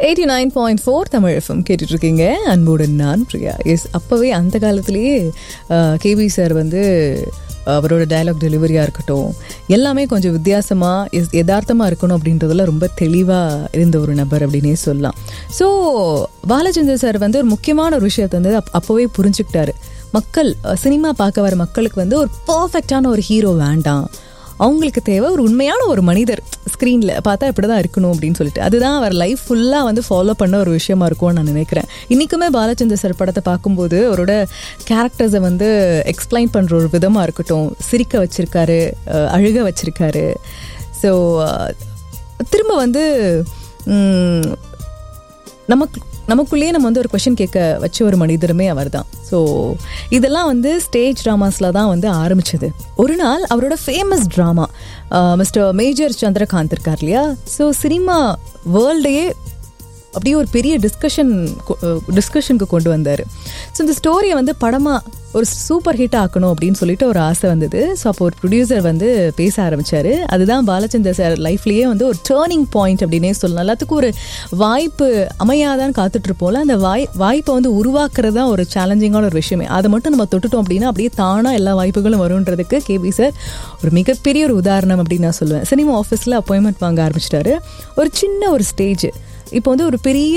eighty nine point four Tamil FM கேட்டுட்டு இருக்கீங்க அன்புடன் நான் பிரியா எஸ் அப்போவே அந்த காலத்திலேயே கேபி சார் வந்து அவரோட டயலாக் டெலிவரியாக இருக்கட்டும் எல்லாமே கொஞ்சம் வித்தியாசமாக எஸ் யதார்த்தமாக இருக்கணும் அப்படின்றதுல ரொம்ப தெளிவாக இருந்த ஒரு நபர் அப்படின்னே சொல்லலாம் ஸோ பாலச்சந்தர் சார் வந்து ஒரு முக்கியமான ஒரு விஷயத்தை வந்து அப் அப்போவே புரிஞ்சுக்கிட்டாரு மக்கள் சினிமா பார்க்க வர மக்களுக்கு வந்து ஒரு பர்ஃபெக்டான ஒரு ஹீரோ வேண்டாம் அவங்களுக்கு தேவை ஒரு உண்மையான ஒரு மனிதர் ஸ்க்ரீனில் பார்த்தா இப்படி தான் இருக்கணும் அப்படின்னு சொல்லிட்டு அதுதான் அவர் லைஃப் ஃபுல்லாக வந்து ஃபாலோ பண்ண ஒரு விஷயமா இருக்கும்னு நான் நினைக்கிறேன் இன்றைக்குமே பாலச்சந்தர் சார் படத்தை பார்க்கும்போது அவரோட கேரக்டர்ஸை வந்து எக்ஸ்பிளைன் பண்ணுற ஒரு விதமாக இருக்கட்டும் சிரிக்க வச்சிருக்காரு அஹ், அழுக வச்சிருக்காரு ஸோ திரும்ப வந்து ம், நமக்கு நமக்குள்ளேயே நம்ம வந்து ஒரு கொஷின் கேட்க வச்ச ஒரு மனிதருமே அவர் தான் ஸோ இதெல்லாம் வந்து ஸ்டேஜ் ட்ராமாஸில் தான் வந்து ஆரம்பிச்சது ஒரு நாள் அவரோட famous drama mister major Chandrakanth இருக்கார் இல்லையா ஸோ சினிமா வேர்ல்டையே அப்படியே ஒரு பெரிய டிஸ்கஷன் டிஸ்கஷனுக்கு கொண்டு வந்தார் ஸோ இந்த ஸ்டோரியை வந்து படமாக ஒரு சூப்பர் ஹிட் ஆக்கணும் அப்படின்னு சொல்லிட்டு ஒரு ஆசை வந்தது ஸோ அப்போ ஒரு ப்ரொடியூசர் வந்து பேச ஆரம்பிச்சாரு அதுதான் பாலச்சந்தர் சார் லைஃப்லேயே வந்து ஒரு டேர்னிங் பாயிண்ட் அப்படின்னே சொல்லலாம் எல்லாத்துக்கும் ஒரு வாய்ப்பு அமையாதான்னு காத்துட்டு இருப்போம்ல அந்த வாய் வாய்ப்பை வந்து உருவாக்குறது தான் ஒரு சேலஞ்சிங்கான ஒரு விஷயமே அதை மட்டும் நம்ம தொட்டுட்டோம் அப்படின்னா அப்படியே தானாக எல்லா வாய்ப்புகளும் வரும்ன்றதுக்கு கேபி சார் ஒரு மிகப்பெரிய ஒரு உதாரணம் அப்படின்னு நான் சொல்லுவேன் சினிமா ஆஃபீஸில் அப்பாயின்மெண்ட் வாங்க ஆரம்பிச்சிட்டாரு ஒரு சின்ன ஒரு ஸ்டேஜ் இப்போ வந்து ஒரு பெரிய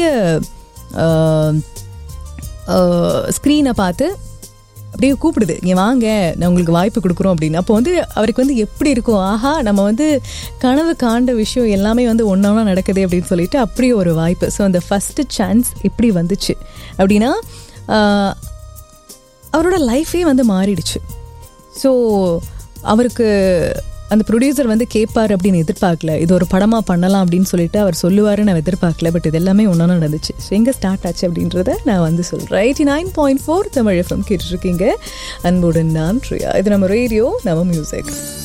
ஸ்க்ரீனை பார்த்து அப்படியே கூப்பிடுது இங்கே வாங்க நான் உங்களுக்கு வாய்ப்பு கொடுக்குறோம் அப்படின்னு அப்போ வந்து அவருக்கு வந்து எப்படி இருக்கும் ஆஹா நம்ம வந்து கனவு காண்ட விஷயம் எல்லாமே வந்து ஒன்றா நடக்குது அப்படின்னு சொல்லிட்டு அப்படி ஒரு வாய்ப்பு ஸோ அந்த ஃபஸ்ட்டு சான்ஸ் எப்படி வந்துச்சு அப்படின்னா ஆஹ், அவரோட லைஃபே வந்து மாறிடுச்சு ஸோ அவருக்கு அந்த ப்ரொடியூசர் வந்து கேட்பார் அப்படின்னு எதிர்பார்க்கல இது ஒரு படமாக பண்ணலாம் அப்படின்னு சொல்லிட்டு அவர் சொல்லுவாரு நான் எதிர்பார்க்கல பட் இது எல்லாமே ஒன்றா நடந்துச்சு ஸோ எங்கே ஸ்டார்ட் ஆச்சு அப்படின்றத நான் வந்து சொல்கிறேன் eighty nine point four Tamil FM கேட்டுட்ருக்கீங்க அன்புடன் நான் ப்ரியா இது நம்ம ரேடியோ நம்ம மியூசிக்